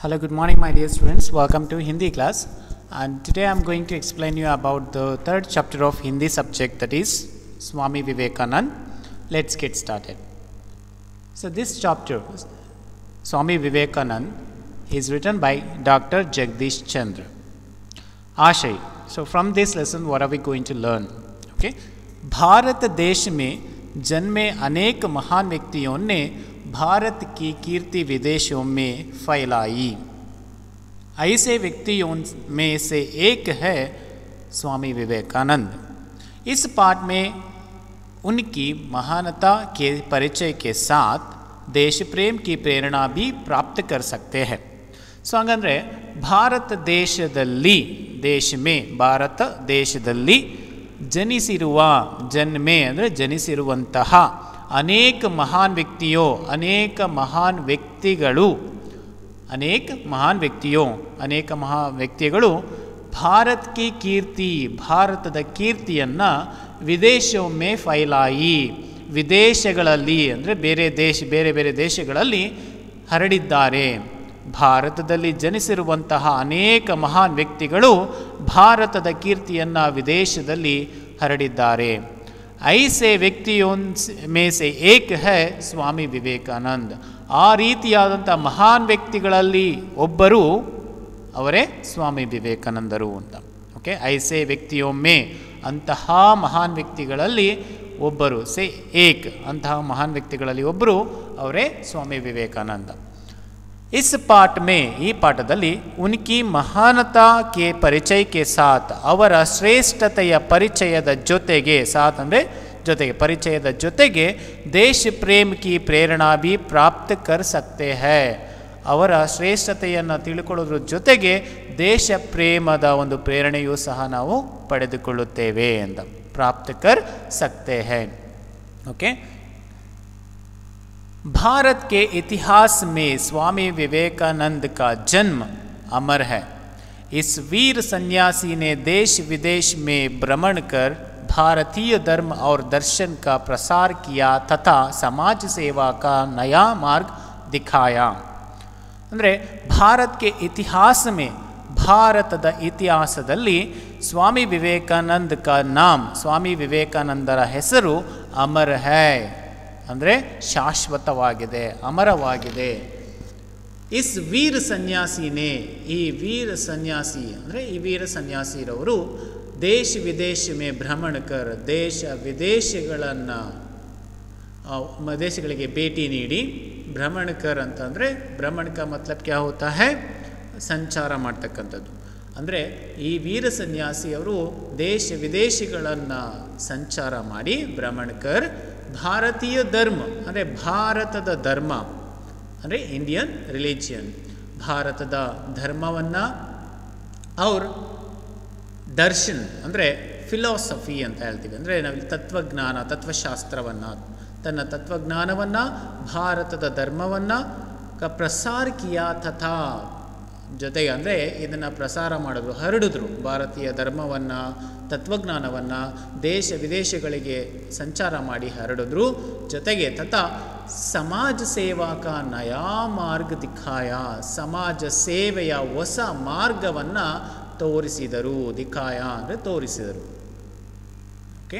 Hello, good morning, my dear students. Welcome to Hindi class. And today I'm going to explain you about the third chapter of Hindi subject that is Swami Vivekanand. Let's get started. So, this chapter, Swami Vivekanand, is written by Dr. Jagdish Chandra. आशय so from this lesson what are we going to learn okay Bharat देश में जन्मे अनेक महान व्यक्तियों ने भारत की कीर्ति विदेशों में फैलाई ऐसे व्यक्तियों में से एक है स्वामी विवेकानंद इस पाठ में उनकी महानता के परिचय के साथ देश प्रेम की प्रेरणा भी प्राप्त कर सकते हैं ಸೊ ಹಂಗಂದರೆ ಭಾರತ ದೇಶದಲ್ಲಿ ದೇಶಮೇ ಭಾರತ ದೇಶದಲ್ಲಿ ಜನಿಸಿರುವ ಜನ್ಮೆ ಅಂದರೆ ಜನಿಸಿರುವಂತಹ ಅನೇಕ ಮಹಾನ್ ವ್ಯಕ್ತಿಯೋ ಅನೇಕ ಮಹಾನ್ ವ್ಯಕ್ತಿಗಳು ಅನೇಕ ಮಹಾನ್ ವ್ಯಕ್ತಿಯೋ ಅನೇಕ ಮಹಾ ವ್ಯಕ್ತಿಗಳು ಭಾರತ್ ಕಿ ಕೀರ್ತಿ ಭಾರತದ ಕೀರ್ತಿಯನ್ನು ವಿದೇಶೊಮ್ಮೆ ಫೈಲಾಯಿ ವಿದೇಶಗಳಲ್ಲಿ ಅಂದರೆ ಬೇರೆ ದೇಶ ಬೇರೆ ಬೇರೆ ದೇಶಗಳಲ್ಲಿ ಹರಡಿದ್ದಾರೆ ಭಾರತದಲ್ಲಿ ಜನಿಸಿರುವಂತಹ ಅನೇಕ ಮಹಾನ್ ವ್ಯಕ್ತಿಗಳು ಭಾರತದ ಕೀರ್ತಿಯನ್ನು ವಿದೇಶದಲ್ಲಿ ಹರಡಿದ್ದಾರೆ ಐಸೆ ವ್ಯಕ್ತಿಯೊನ್ ಮೇಸೆ ಏಕ್ ಹೈ ಸ್ವಾಮಿ ವಿವೇಕಾನಂದ್ ಆ ರೀತಿಯಾದಂಥ ಮಹಾನ್ ವ್ಯಕ್ತಿಗಳಲ್ಲಿ ಒಬ್ಬರು ಅವರೇ ಸ್ವಾಮಿ ವಿವೇಕಾನಂದರು ಅಂತ ಓಕೆ ಐಸೆ ವ್ಯಕ್ತಿಯೊಮ್ಮೆ ಅಂತಹ ಮಹಾನ್ ವ್ಯಕ್ತಿಗಳಲ್ಲಿ ಒಬ್ಬರು ಸೆ ಏಕ್ ಅಂತಹ ಮಹಾನ್ ವ್ಯಕ್ತಿಗಳಲ್ಲಿ ಒಬ್ಬರು ಅವರೇ ಸ್ವಾಮಿ ವಿವೇಕಾನಂದ इस पाठ में ಈ ಪಾಠದಲ್ಲಿ ಉನ್ಕಿ ಮಹಾನತಾ ಕೆ ಪರಿಚಯ ಕೆ ಸಾಥ್ ಅವರ ಶ್ರೇಷ್ಠತೆಯ ಪರಿಚಯದ ಜೊತೆಗೆ ಸಾಥ್ ಅಂದರೆ ಜೊತೆಗೆ ಪರಿಚಯದ ಜೊತೆಗೆ ದೇಶ ಪ್ರೇಮ್ ಕಿ ಪ್ರೇರಣಾ ಭಿ ಪ್ರಾಪ್ತ ಕರ್ ಸಕ್ತೆ ಹೈ ಅವರ ಶ್ರೇಷ್ಠತೆಯನ್ನು ತಿಳ್ಕೊಳ್ಳೋದ್ರ ಜೊತೆಗೆ ದೇಶ ಪ್ರೇಮದ ಒಂದು ಪ್ರೇರಣೆಯೂ ಸಹ ನಾವು ಪಡೆದುಕೊಳ್ಳುತ್ತೇವೆ ಅಂತ ಪ್ರಾಪ್ತ ಕರ್ ಸಕ್ತೆ ಹೈ ಓಕೆ भारत के इतिहास में स्वामी विवेकानंद का जन्म अमर है इस वीर सन्यासी ने देश विदेश में भ्रमण कर भारतीय धर्म और दर्शन का प्रसार किया तथा समाज सेवा का नया मार्ग दिखाया ಅಂದರೆ ಭಾರತ್ಗೆ ಇತಿಹಾಸ ಮೇ ಭಾರತದ ಇತಿಹಾಸದಲ್ಲಿ ಸ್ವಾಮಿ ವಿವೇಕಾನಂದ ಕ ನಾಮ್ ಸ್ವಾಮಿ ವಿವೇಕಾನಂದರ ಹೆಸರು ಅಮರ್ ಹೈ ಅಂದರೆ ಶಾಶ್ವತವಾಗಿದೆ ಅಮರವಾಗಿದೆ ಇಸ್ ವೀರ ಸನ್ಯಾಸಿನೇ ಈ ವೀರ ಸನ್ಯಾಸಿ ಅಂದರೆ ಈ ವೀರ ಸನ್ಯಾಸಿರವರು ದೇಶ ವಿದೇಶ ಮೇ ಭ್ರಮಣಕರ್ ದೇಶ ವಿದೇಶಗಳನ್ನು ದೇಶಗಳಿಗೆ ಭೇಟಿ ನೀಡಿ ಭ್ರಮಣಕರ್ ಅಂತಂದರೆ ಭ್ರಮಣಕ ಮತ್ಲಬ್ ಕ್ಯಾ ಹೋತಾ ಹೈ ಸಂಚಾರ ಮಾಡ್ತಕ್ಕಂಥದ್ದು ಅಂದರೆ ಈ ವೀರ ಸನ್ಯಾಸಿಯವರು ದೇಶ ವಿದೇಶಗಳನ್ನು ಸಂಚಾರ ಮಾಡಿ ಭ್ರಮಣಕರ್ ಭಾರತೀಯ ಧರ್ಮ ಅಂದರೆ ಭಾರತದ ಧರ್ಮ ಅಂದರೆ ಇಂಡಿಯನ್ ರಿಲಿಜಿಯನ್ ಭಾರತದ ಧರ್ಮವನ್ನು ಅವ್ರ ದರ್ಶನ್ ಅಂದರೆ ಫಿಲಾಸಫಿ ಅಂತ ಹೇಳ್ತೀವಿ ಅಂದರೆ ನಾವು ತತ್ವಜ್ಞಾನ ತತ್ವಶಾಸ್ತ್ರವನ್ನು ತನ್ನ ತತ್ವಜ್ಞಾನವನ್ನು ಭಾರತದ ಧರ್ಮವನ್ನು ಕ ಪ್ರಸಾರ ಕಿಯಾ ತಥಾ ಜೊತೆಗೆ ಅಂದರೆ ಇದನ್ನು ಪ್ರಸಾರ ಮಾಡಿದ್ರು ಹರಡಿದ್ರು ಭಾರತೀಯ ಧರ್ಮವನ್ನು ತತ್ವಜ್ಞಾನವನ್ನು ದೇಶ ವಿದೇಶಗಳಿಗೆ ಸಂಚಾರ ಮಾಡಿ ಹರಡಿದ್ರು ಜೊತೆಗೆ ತಥಾ ಸಮಾಜ ಸೇವಾಕ ನಯಾ ಮಾರ್ಗ ದಿಖಾಯ ಸಮಾಜ ಸೇವೆಯ ಹೊಸ ಮಾರ್ಗವನ್ನು ತೋರಿಸಿದರು ದಿಖಾಯ ಅಂದರೆ ತೋರಿಸಿದರು ಓಕೆ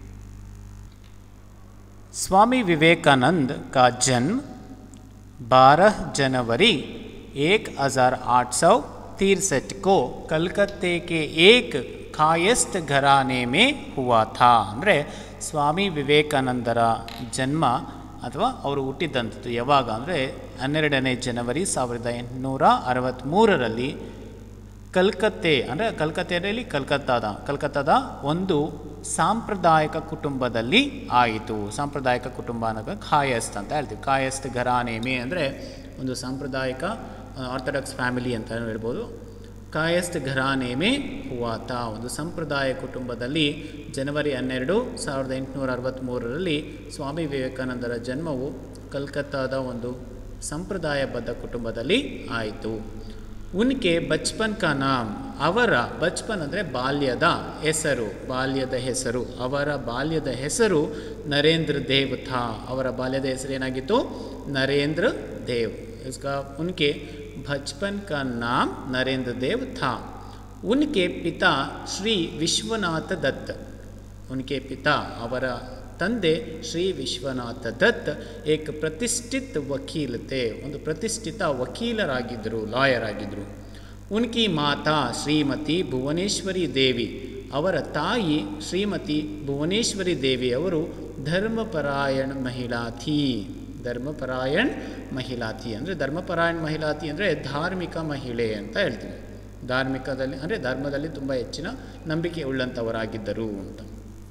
स्वामी विवेकानंद का जन्म 12 जनवरी एक हज़ार आठ सौ तिरसठ को कलकत्ते के एक ಕಾಯಸ್ತ್ ಘರಾನೆ ಮೇ ಹುವಾ ಥಾ ಅಂದರೆ ಸ್ವಾಮಿ ವಿವೇಕಾನಂದರ ಜನ್ಮ ಅಥವಾ ಅವರು ಹುಟ್ಟಿದ್ದಂಥದ್ದು ಯಾವಾಗ ಅಂದರೆ ಹನ್ನೆರಡನೇ ಜನವರಿ ಸಾವಿರದ ಎಂಟುನೂರ ಅರವತ್ತ್ಮೂರರಲ್ಲಿ ಕಲ್ಕತ್ತೆ ಅಂದರೆ ಕಲ್ಕತ್ತೆಯಲ್ಲಿ ಕಲ್ಕತ್ತಾದ ಕಲ್ಕತ್ತಾದ ಒಂದು ಸಾಂಪ್ರದಾಯಿಕ ಕುಟುಂಬದಲ್ಲಿ ಆಯಿತು ಸಾಂಪ್ರದಾಯಿಕ ಕುಟುಂಬ ಅನ್ನೋದು ಖಾಯಸ್ತ್ ಅಂತ ಹೇಳ್ತೀವಿ ಕಾಯಸ್ತ್ ಘರಾನೆ ಮೇ ಅಂದರೆ ಒಂದು ಸಾಂಪ್ರದಾಯಿಕ ಆರ್ಥೋಡಾಕ್ಸ್ ಫ್ಯಾಮಿಲಿ ಅಂತ ಹೇಳ್ಬೋದು ಕಾಯಸ್ತ್ ಘರಾನೆ ಮೇ ಹುವಾತ ಒಂದು ಸಂಪ್ರದಾಯ ಕುಟುಂಬದಲ್ಲಿ ಜನವರಿ ಹನ್ನೆರಡು ಸಾವಿರದ ಎಂಟುನೂರ ಅರವತ್ತ್ಮೂರರಲ್ಲಿ ಸ್ವಾಮಿ ವಿವೇಕಾನಂದರ ಜನ್ಮವು ಕಲ್ಕತ್ತಾದ ಒಂದು ಸಂಪ್ರದಾಯಬದ್ಧ ಕುಟುಂಬದಲ್ಲಿ ಆಯಿತು ಉನ್ಕೆ ಬಚ್ಪನ್ ಕಾ ನಾಮ್ ಅವರ ಬಚ್ಪನ್ ಅಂದರೆ ಬಾಲ್ಯದ ಹೆಸರು ಬಾಲ್ಯದ ಹೆಸರು ಅವರ ಬಾಲ್ಯದ ಹೆಸರು ನರೇಂದ್ರ ದೇವ್ ಥಾ ಅವರ ಬಾಲ್ಯದ ಹೆಸರು ಏನಾಗಿತ್ತು ನರೇಂದ್ರ ದೇವ್ इसका उनके बचपन का नाम नरेंद्र देव था उनके पिता श्री विश्वनाथ दत्त उनके पिता ಅವರ ತಂದೆ ಶ್ರೀ ವಿಶ್ವನಾಥ ದತ್ ಏಕ ಪ್ರತಿಷ್ಠಿತ ವಕೀಲತೆ ಒಂದು ಪ್ರತಿಷ್ಠಿತ ವಕೀಲರಾಗಿದ್ದರು ಲಾಯರ್ ಆಗಿದ್ದರು ಉನ್ಕಿ ಮಾತಾ ಶ್ರೀಮತಿ ಭುವನೇಶ್ವರಿ ದೇವಿ ಅವರ ತಾಯಿ ಶ್ರೀಮತಿ ಭುವನೇಶ್ವರಿ ದೇವಿ ಅವರು ಧರ್ಮಪರಾಯಣ ಮಹಿಳಾಥಿ ಧರ್ಮಪರಾಯಣ್ ಮಹಿಳಾತಿ ಅಂದರೆ ಧರ್ಮಪರಾಯಣ್ ಮಹಿಳಾತಿ ಅಂದರೆ ಧಾರ್ಮಿಕ ಮಹಿಳೆ ಅಂತ ಹೇಳ್ತೀವಿ ಧಾರ್ಮಿಕದಲ್ಲಿ ಅಂದರೆ ಧರ್ಮದಲ್ಲಿ ತುಂಬ ಹೆಚ್ಚಿನ ನಂಬಿಕೆ ಉಳ್ಳಂಥವರಾಗಿದ್ದರು ಅಂತ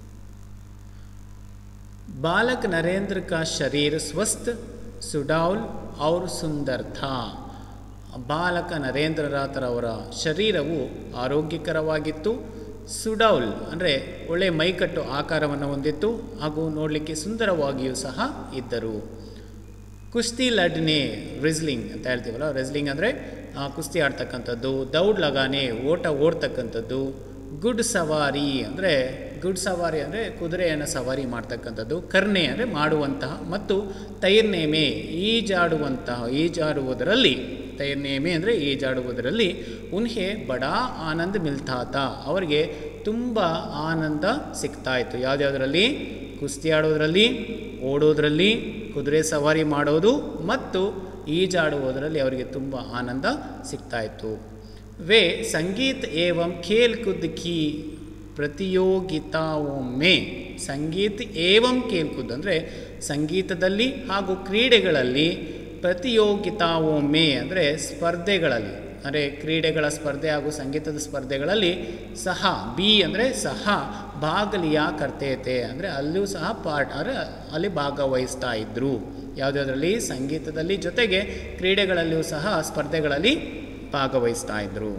बालक नरेंद्र का शरीर स्वस्थ सुडौल और सुंदर था ಬಾಲಕ ನರೇಂದ್ರನಾಥರವರ ಶರೀರವು ಆರೋಗ್ಯಕರವಾಗಿತ್ತು ಸುಡೌಲ್ ಅಂದರೆ ಒಳ್ಳೆ ಮೈಕಟ್ಟು ಆಕಾರವನ್ನು ಹೊಂದಿತ್ತು ಹಾಗೂ ನೋಡಲಿಕ್ಕೆ ಸುಂದರವಾಗಿಯೂ ಸಹ ಇದ್ದರು ಕುಸ್ತಿ ಲಡ್ನೆ ರೆಸ್ಲಿಂಗ್ ಅಂತ ಹೇಳ್ತೀವಲ್ಲ ರೆಸ್ಲಿಂಗ್ ಅಂದರೆ ಕುಸ್ತಿ ಆಡ್ತಕ್ಕಂಥದ್ದು ದೌಡ್ ಲಗಾನೆ ಓಟ ಓಡ್ತಕ್ಕಂಥದ್ದು ಗುಡ್ ಸವಾರಿ ಅಂದರೆ ಗುಡ್ ಸವಾರಿ ಅಂದರೆ ಕುದುರೆಯನ್ನು ಸವಾರಿ ಮಾಡ್ತಕ್ಕಂಥದ್ದು ಕರ್ನೆ ಅಂದರೆ ಮಾಡುವಂತಹ ಮತ್ತು ತೈರ್ನೇಮೆ ಈಜಾಡುವಂತಹ ಈಜಾಡುವುದರಲ್ಲಿ ತೈರ್ನೇಮೆ ಅಂದರೆ ಈಜಾಡುವುದರಲ್ಲಿ ಉನ್ಹೆ ಬಡಾ ಆನಂದ ಮಿಲ್ತಾತ ಅವರಿಗೆ ತುಂಬ ಆನಂದ ಸಿಗ್ತಾ ಇತ್ತು ಯಾವುದ್ಯಾವುದರಲ್ಲಿ ಕುಸ್ತಿ ಆಡೋದರಲ್ಲಿ ಓಡೋದರಲ್ಲಿ ಕುದುರೆ ಸವಾರಿ ಮಾಡೋದು ಮತ್ತು ಈಜಾಡುವುದರಲ್ಲಿ ಅವರಿಗೆ ತುಂಬ ಆನಂದ ಸಿಗ್ತಾ ಇತ್ತು वे संगीत एवं खेल कूद की ಪ್ರತಿಯೋಗಿತಾओं में ಸಂಗೀತ ಏವಂ ಕೇಲ್ಕುದ್ ಅಂದರೆ ಸಂಗೀತದಲ್ಲಿ ಹಾಗೂ ಕ್ರೀಡೆಗಳಲ್ಲಿ ಪ್ರತಿಯೋಗಿತಾओं में ಅಂದರೆ ಸ್ಪರ್ಧೆಗಳಲ್ಲಿ ಅಂದರೆ ಕ್ರೀಡೆಗಳ ಸ್ಪರ್ಧೆ ಹಾಗೂ ಸಂಗೀತದ ಸ್ಪರ್ಧೆಗಳಲ್ಲಿ ಸಹ ಬಿ ಅಂದರೆ ಸಹ ಭಾಗಲಿಯ ಕರ್ತೇತೆ ಅಂದರೆ ಅಲ್ಲೂ ಸಹ ಪಾರ್ಟ್ ಅಂದರೆ ಅಲ್ಲಿ ಭಾಗವಹಿಸ್ತಾ ಇದ್ದರು ಯಾವುದ್ಯಾವುದರಲ್ಲಿ ಸಂಗೀತದಲ್ಲಿ ಜೊತೆಗೆ ಕ್ರೀಡೆಗಳಲ್ಲಿಯೂ ಸಹ ಸ್ಪರ್ಧೆಗಳಲ್ಲಿ ಭಾಗವಹಿಸ್ತಾ ಇದ್ದರು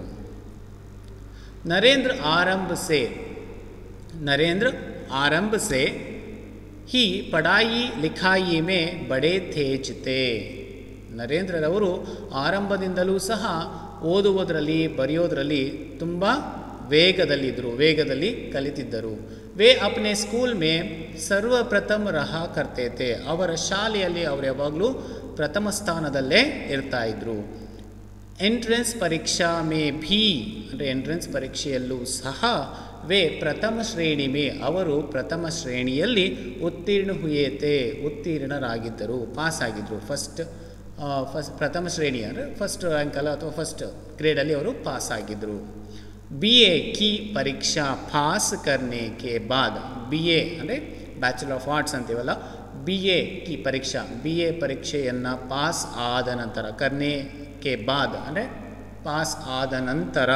ನರೇಂದ್ರ ಆರಂಭ ಸೆ ನರೇಂದ್ರ ಆರಂಭ ಸೆ ಹಿ ಪಡಾಯಿ ಲಿಖಾಯಿ ಮೇ ಬಡೆ ತೇಜ್ತೆ ನರೇಂದ್ರರವರು ಆರಂಭದಿಂದಲೂ ಸಹ ಓದುವುದರಲ್ಲಿ ಬರೆಯೋದರಲ್ಲಿ ತುಂಬ ವೇಗದಲ್ಲಿದ್ದರು ವೇಗದಲ್ಲಿ ಕಲಿತಿದ್ದರು ವೇ ಅಪ್ನೆ ಸ್ಕೂಲ್ ಮೇ ಸರ್ವಪ್ರಥಮ ರಹ ಕರ್ತೇತೆ ಅವರ ಶಾಲೆಯಲ್ಲಿ ಅವರು ಯಾವಾಗಲೂ ಪ್ರಥಮ ಸ್ಥಾನದಲ್ಲೇ ಇರ್ತಾ ಇದ್ದರು ಎಂಟ್ರೆನ್ಸ್ ಪರೀಕ್ಷಾ ಮೇ ಭೀ ಅಂದರೆ ಎಂಟ್ರೆನ್ಸ್ ಪರೀಕ್ಷೆಯಲ್ಲೂ ಸಹ ವೇ ಪ್ರಥಮ ಶ್ರೇಣಿ ಮೇ ಅವರು ಪ್ರಥಮ ಶ್ರೇಣಿಯಲ್ಲಿ ಉತ್ತೀರ್ಣ ಹುಯೇತೆ ಉತ್ತೀರ್ಣರಾಗಿದ್ದರು ಪಾಸ್ ಆಗಿದ್ದರು ಫಸ್ಟ್ ಫಸ್ಟ್ ಪ್ರಥಮ ಶ್ರೇಣಿ ಅಂದರೆ ಫಸ್ಟ್ ರ್ಯಾಂಕ್ ಅಲ್ಲ ಅಥವಾ ಫಸ್ಟ್ ಗ್ರೇಡಲ್ಲಿ ಅವರು ಪಾಸ್ ಆಗಿದ್ದರು ಬಿ ಎ ಕಿ ಪರೀಕ್ಷಾ ಪಾಸ್ ಕರ್ನೆ ಕೆ ಬಾದ್ ಬಿ ಎ ಅಂದರೆ ಬ್ಯಾಚುಲರ್ ಆಫ್ ಆರ್ಟ್ಸ್ ಅಂತೀವಲ್ಲ ಬಿ ಎ ಕಿ ಪರೀಕ್ಷಾ ಬಿ ಎ ಪರೀಕ್ಷೆಯನ್ನು ಪಾಸ್ ಆದ ನಂತರ ಕರ್ನೆ ಕೆ ಬಾದ್ ಅಂದರೆ ಪಾಸ್ ಆದ ನಂತರ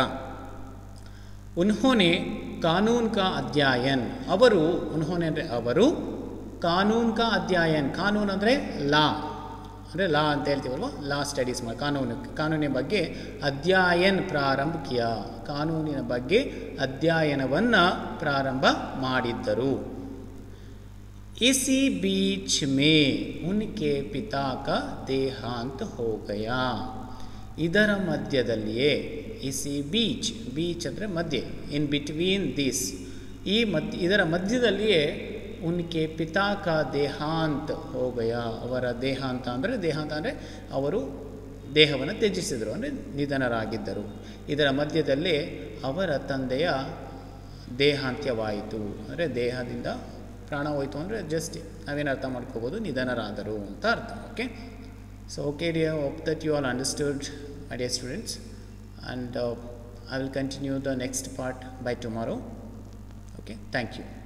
ಉನ್ಹೋನೆ ಕಾನೂನ್ ಕಾ ಅಧ್ಯಯನ್ ಅವರು ಉನ್ಹೋನೆ ಅಂದರೆ ಅವರು ಕಾನೂನ್ ಕಾ ಅಧ್ಯಯನ್ ಕಾನೂನು ಅಂದರೆ ಲಾ ಅಂದರೆ ಲಾ ಅಂತ ಹೇಳ್ತೀವಲ್ವ ಲಾ ಸ್ಟಡೀಸ್ ಮಾಡಿ ಕಾನೂನು ಕಾನೂನಿನ ಬಗ್ಗೆ ಅಧ್ಯಯನ್ ಪ್ರಾರಂಭ ಕಿಯ ಕಾನೂನಿನ ಬಗ್ಗೆ ಅಧ್ಯಯನವನ್ನು ಪ್ರಾರಂಭ ಮಾಡಿದ್ದರು इसी बीच में उनके पिता का देहांत हो गया ಇದರ ಮಧ್ಯದಲ್ಲಿಯೇ ಇಸಿ ಬೀಚ್ ಬೀಚ್ ಅಂದರೆ ಮಧ್ಯೆ ಇನ್ ಬಿಟ್ವೀನ್ ದಿಸ್ ಈ ಮಧ್ಯ ಇದರ ಮಧ್ಯದಲ್ಲಿಯೇ ಉನ್ಕೆ ಪಿತಾ ಕಾ ದೇಹಾಂತ್ ಹೋಗಯ ಅವರ ದೇಹಾಂತ ಅಂದರೆ ದೇಹಾಂತ ಅಂದರೆ ಅವರು ದೇಹವನ್ನು ತ್ಯಜಿಸಿದರು ಅಂದರೆ ನಿಧನರಾಗಿದ್ದರು ಇದರ ಮಧ್ಯದಲ್ಲೇ ಅವರ ತಂದೆಯ ದೇಹಾಂತ್ಯವಾಯಿತು ಅಂದರೆ ದೇಹದಿಂದ ಪ್ರಾಣ ಹೋಯಿತು ಅಂದರೆ ಜಸ್ಟ್ ನಾವೇನು ಅರ್ಥ ಮಾಡ್ಕೋಬೋದು ನಿಧನರಾದರು ಅಂತ ಅರ್ಥ okay so okay dear hope that you all understood my dear students and I will continue the next part by tomorrow okay thank you